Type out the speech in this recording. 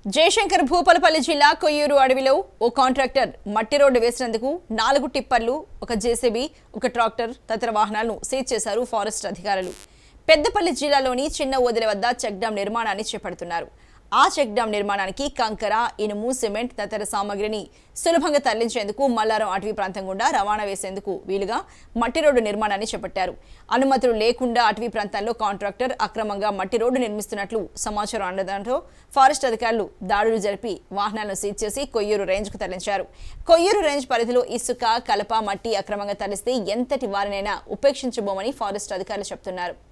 జయశంకర్ భూపాలపల్లి జిల్లా కొయ్యూరు అడవిలో ఓ కాంట్రాక్టర్ మట్టి రోడ్డు వేసినందుకు నాలుగు టిప్పర్లు ఒక జేసీబీ ఒక ట్రాక్టర్ తదితర వాహనాలను సీజ్ చేశారు ఫారెస్ట్ అధికారులు పెద్దపల్లి జిల్లాలోని చిన్న ఓదెల వద్ద చెక్ డ్యాం నిర్మాణాన్ని చేపడుతున్నారు ఆ చెక్ డ్యాం నిర్మాణానికి కంకర ఇనుము సిమెంట్ తదితర సామగ్రిని సులభంగా తరలించేందుకు మల్లారం అటవీ ప్రాంతం గుండా రవాణా వేసేందుకు వీలుగా మట్టి రోడ్డు నిర్మాణాన్ని చేపట్టారు అనుమతులు లేకుండా అటవీ ప్రాంతాల్లో కాంట్రాక్టర్ అక్రమంగా మట్టి రోడ్డు నిర్మిస్తున్నట్లు సమాచారం అందడంతో ఫారెస్ట్ అధికారులు దాడులు జరిపి వాహనాలను సీజ్ చేసి కొయ్యూరు రేంజ్కు తరలించారు కొయ్యూరు రేంజ్ పరిధిలో ఇసుక కలప మట్టి అక్రమంగా తరలిస్తే ఎంతటి వారినైనా ఉపేక్షించబోమని ఫారెస్ట్ అధికారులు చెబుతున్నారు